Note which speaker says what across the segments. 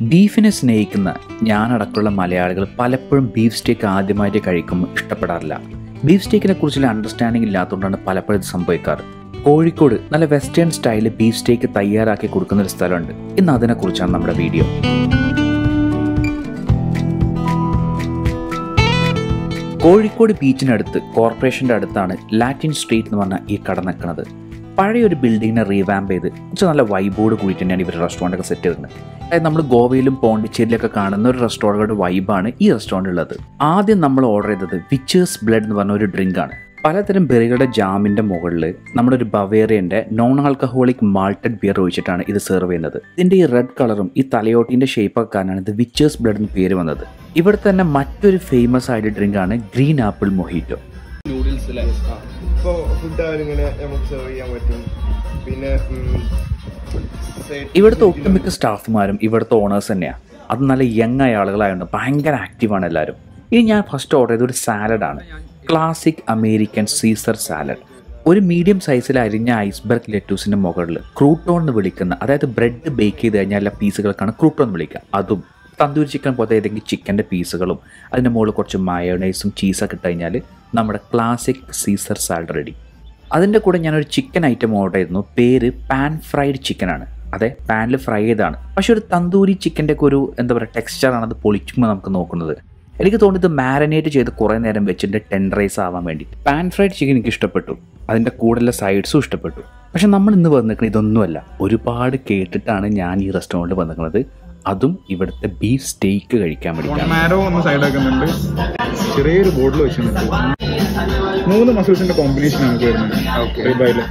Speaker 1: ബീഫിനെ സ്നേഹിക്കുന്ന ഞാനടക്കമുള്ള മലയാളികൾ പലപ്പോഴും ബീഫ് സ്റ്റേക്ക് ആദ്യമായിട്ട് കഴിക്കുമ്പോൾ ഇഷ്ടപ്പെടാറില്ല ബീഫ് സ്റ്റേക്കിനെ കുറിച്ചുള്ള അണ്ടർസ്റ്റാൻഡിംഗ് ഇല്ലാത്തതുകൊണ്ടാണ് പലപ്പോഴും ഇത് സംഭവിക്കാറ് കോഴിക്കോട് നല്ല വെസ്റ്റേൺ സ്റ്റൈലിൽ ബീഫ് സ്റ്റേക്ക് തയ്യാറാക്കി കൊടുക്കുന്ന ഒരു സ്ഥലമുണ്ട് ഇന്ന് അതിനെക്കുറിച്ചാണ് നമ്മുടെ വീഡിയോ കോഴിക്കോട് ബീച്ചിനടുത്ത് കോർപ്പറേഷൻ്റെ അടുത്താണ് ലാറ്റിൻ സ്ട്രീറ്റ് എന്ന് പറഞ്ഞ ഈ കട നിൽക്കുന്നത് പഴയ ഒരു ബിൽഡിങ്ങിനെ റീവാമ്പ് ചെയ്ത് കുറച്ച് നല്ല വൈബോട് കൂടിയിട്ട് തന്നെയാണ് ഇവർ റെസ്റ്റോറൻ്റ് ഒക്കെ സെറ്റ് ചെയ്തിട്ടുണ്ട് അതായത് നമ്മൾ ഗോവയിലും പോണ്ടിച്ചേരിയിലൊക്കെ കാണുന്ന ഒരു റെസ്റ്റോറൻറ്റുകളുടെ വൈബാണ് ഈ റെസ്റ്റോറൻറ്റ് ഉള്ളത് ആദ്യം നമ്മൾ ഓർഡർ ചെയ്തത് വിച്ചേഴ്സ് ബ്ലഡ് എന്ന് പറഞ്ഞ ഒരു ഡ്രിങ്കാണ് പലതരം ബെറികളുടെ ജാമിൻ്റെ മുകളിൽ നമ്മുടെ ഒരു ബവേറിയൻ്റെ നോൺ ആൽക്കഹോളിക് മാൾട്ടഡ് ബിയർ ഒഴിച്ചിട്ടാണ് ഇത് സെർവ് ചെയ്യുന്നത് ഇതിൻ്റെ ഈ റെഡ് കളറും ഈ തലയോട്ടിൻ്റെ ഷേപ്പൊക്കെ കാരണമാണ് ഇത് വിച്ചേഴ്സ് ബ്ലഡ് എന്ന് പേര് വന്നത് ഇവിടെ തന്നെ മറ്റൊരു ഫേമസ് ആയിട്ട് ഡ്രിങ്കാണ് ഗ്രീൻ ആപ്പിൾ മൊഹീറ്റോ
Speaker 2: നൂഡിൽസ് അല്ലേ
Speaker 3: ഇപ്പോൾ ഫുഡ് ഇങ്ങനെ നമുക്ക് സെർവ് ചെയ്യാൻ പറ്റും പിന്നെ ഉം, side
Speaker 1: ഇവിടുത്തെ ഒട്ടുമിക്ക സ്റ്റാഫുമാരും ഇവിടുത്തെ ഓണേഴ്സ് തന്നെയാണ് അത് നല്ല യങ് ആയ ആളുകളായതുകൊണ്ട് ഭയങ്കര ആക്റ്റീവാണ് എല്ലാവരും ഇനി ഞാൻ ഫസ്റ്റ് ഓർഡർ ചെയ്ത ഒരു സാലഡാണ് ക്ലാസിക് അമേരിക്കൻ സീസർ സാലഡ് ഒരു മീഡിയം സൈസിൽ അരിഞ്ഞ ഐസ്ബർഗ് ലെറ്റൂസിൻ്റെ മുകളിൽ ക്രൂട്ടോൺ എന്ന് വിളിക്കുന്ന അതായത് ബ്രെഡ് ബേക്ക് ചെയ്ത് കഴിഞ്ഞാൽ എല്ലാ പീസുകൾക്കാണ് ക്രൂട്ടോൺ എന്ന് വിളിക്കുക അതും തന്തൂരി ചിക്കൻ പോലത്തെ ഏതെങ്കിലും ചിക്കൻ്റെ പീസുകളും അതിൻ്റെ മുകളിൽ കുറച്ച് മയോണൈസും ചീസൊക്കെ ഇട്ട് കഴിഞ്ഞാൽ നമ്മുടെ ക്ലാസിക് സീസർ സാലഡ് റെഡി അതിൻ്റെ കൂടെ ഞാനൊരു ചിക്കൻ ഐറ്റം ഓർഡർ ചെയ്തിരുന്നു പേര് പാൻ ഫ്രൈഡ് ചിക്കനാണ് അതെ പാനിൽ ഫ്രൈ ചെയ്താണ് പക്ഷെ ഒരു തന്തൂരി ചിക്കൻ്റെ ഒക്കെ ഒരു എന്താ പറയുക ടെക്സ്ചറാണ് അത് പൊളിക്കുമ്പോൾ നമുക്ക് നോക്കുന്നത് എനിക്ക് തോന്നുന്നത് മാരിനേറ്റ് ചെയ്ത് കുറേ നേരം വെച്ചിട്ട് ടെൻഡറൈസ് ആവാൻ വേണ്ടി പാൻ ഫ്രൈഡ് ചിക്കൻ എനിക്ക് ഇഷ്ടപ്പെട്ടു അതിൻ്റെ കൂടെയുള്ള സൈഡ്സും ഇഷ്ടപ്പെട്ടു പക്ഷെ നമ്മൾ ഇന്ന് വന്നിരിക്കുന്നത് ഇതൊന്നുമല്ല ഒരുപാട് കേട്ടിട്ടാണ് ഞാൻ ഈ റെസ്റ്റോറൻറ്റിൽ വന്നിരിക്കുന്നത് അതും ഇവിടുത്തെ ബീഫ് സ്റ്റേക്ക് കഴിക്കാൻ വേണ്ടിയിട്ടാണ്
Speaker 2: മാരോ ഒന്ന് സൈഡ് ആക്കുന്നുണ്ട് ചെറിയൊരു ബോർഡിൽ വെച്ചിട്ടുണ്ട് മൂന്ന് മസിൽസിന്റെ കോമ്പിനേഷൻ നമുക്ക് വരുന്നത് റിബായില്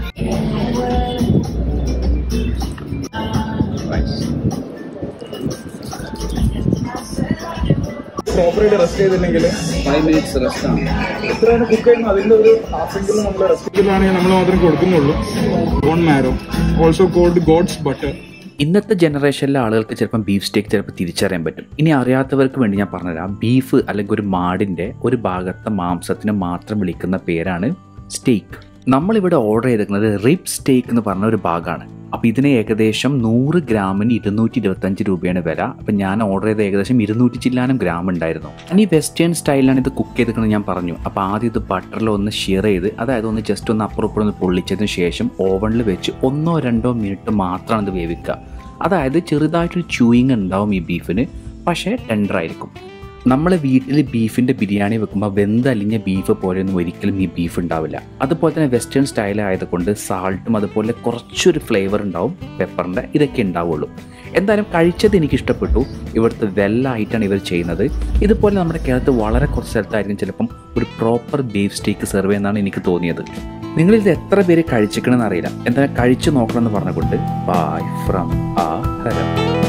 Speaker 2: പ്രോപ്പറായിട്ട് റെസ്റ്റ് ചെയ്തില്ലെങ്കിൽ
Speaker 1: ഫൈവ് മിനിറ്റ്സ് റെസ്റ്റ് ആണ്
Speaker 2: എത്രയാണ് കുക്ക് ചെയ്യുന്നത് അതിന്റെ ഒരു ഹാഫ് എങ്കിലും നമ്മൾ റെസ്റ്റ് ചെയ്തിട്ടാണെങ്കിൽ നമ്മൾ മാത്രം കൊടുക്കുന്നുള്ളൂ bone marrow also called God's butter
Speaker 1: ഇന്നത്തെ ജനറേഷനിലെ ആളുകൾക്ക് ചിലപ്പം ബീഫ് സ്റ്റേക്ക് ചിലപ്പോൾ തിരിച്ചറിയാൻ പറ്റും ഇനി അറിയാത്തവർക്ക് വേണ്ടി ഞാൻ പറഞ്ഞുതരാം ബീഫ് അല്ലെങ്കിൽ ഒരു മാടിൻ്റെ ഒരു ഭാഗത്തെ മാംസത്തിന് മാത്രം വിളിക്കുന്ന പേരാണ് സ്റ്റേക്ക് നമ്മളിവിടെ ഓർഡർ ചെയ്തിരിക്കുന്നത് റിബ് സ്റ്റേക്ക് എന്ന് പറഞ്ഞ ഒരു ഭാഗമാണ് അപ്പോൾ ഇതിന് ഏകദേശം നൂറ് ഗ്രാമിന് ഇരുന്നൂറ്റി ഇരുപത്തഞ്ച് രൂപയാണ് വില അപ്പം ഞാൻ ഓർഡർ ചെയ്ത ഏകദേശം ഇരുന്നൂറ്റി ചില്ലാനും ഗ്രാം ഉണ്ടായിരുന്നു ഇനി വെസ്റ്റേൺ സ്റ്റൈലിലാണ് ഇത് കുക്ക് ചെയ്തിരിക്കുന്നത് ഞാൻ പറഞ്ഞു അപ്പോൾ ആദ്യം ഇത് ബട്ടറിൽ ഒന്ന് ഷിയർ ചെയ്ത് അതായത് ഒന്ന് ജസ്റ്റ് ഒന്ന് അപ്പുറം ഇപ്പുറം ഒന്ന് പൊള്ളിച്ചതിന് ശേഷം ഓവണിൽ വെച്ച് ഒന്നോ രണ്ടോ മിനിറ്റ് മാത്രമാണ് ഇത് വേവിക്കുക അതായത് ചെറുതായിട്ടൊരു ചൂയിങ് ഉണ്ടാവും ഈ ബീഫിന് പക്ഷേ ടെൻഡർ ആയിരിക്കും നമ്മൾ വീട്ടിൽ ബീഫിൻ്റെ ബിരിയാണി വെക്കുമ്പോൾ വെന്തലിഞ്ഞ ബീഫ് പോലെയൊന്നും ഒരിക്കലും ഈ ബീഫ് ഉണ്ടാവില്ല അതുപോലെ തന്നെ വെസ്റ്റേൺ സ്റ്റൈൽ ആയതുകൊണ്ട് സാൾട്ടും അതുപോലെ കുറച്ചൊരു ഫ്ലേവർ ഉണ്ടാവും പെപ്പറിൻ്റെ ഇതൊക്കെ ഉണ്ടാവുള്ളൂ എന്തായാലും കഴിച്ചത് എനിക്ക് ഇഷ്ടപ്പെട്ടു ഇവിടുത്തെ വെല്ലായിട്ടാണ് ഇവർ ചെയ്യുന്നത് ഇതുപോലെ നമ്മുടെ കേരളത്തിൽ വളരെ കുറച്ച് സ്ഥലത്തായിരിക്കും ചിലപ്പം ഒരു പ്രോപ്പർ ബീഫ് സ്റ്റേക്ക് സെർവ് ചെയ്യുന്നതാണ് എനിക്ക് തോന്നിയത് നിങ്ങളിത് എത്ര പേര് കഴിച്ചിക്കണമെന്ന് അറിയില്ല എന്തായാലും കഴിച്ചു നോക്കണമെന്ന് പറഞ്ഞുകൊണ്ട് ബൈ ഫ്രം ആ ഹരം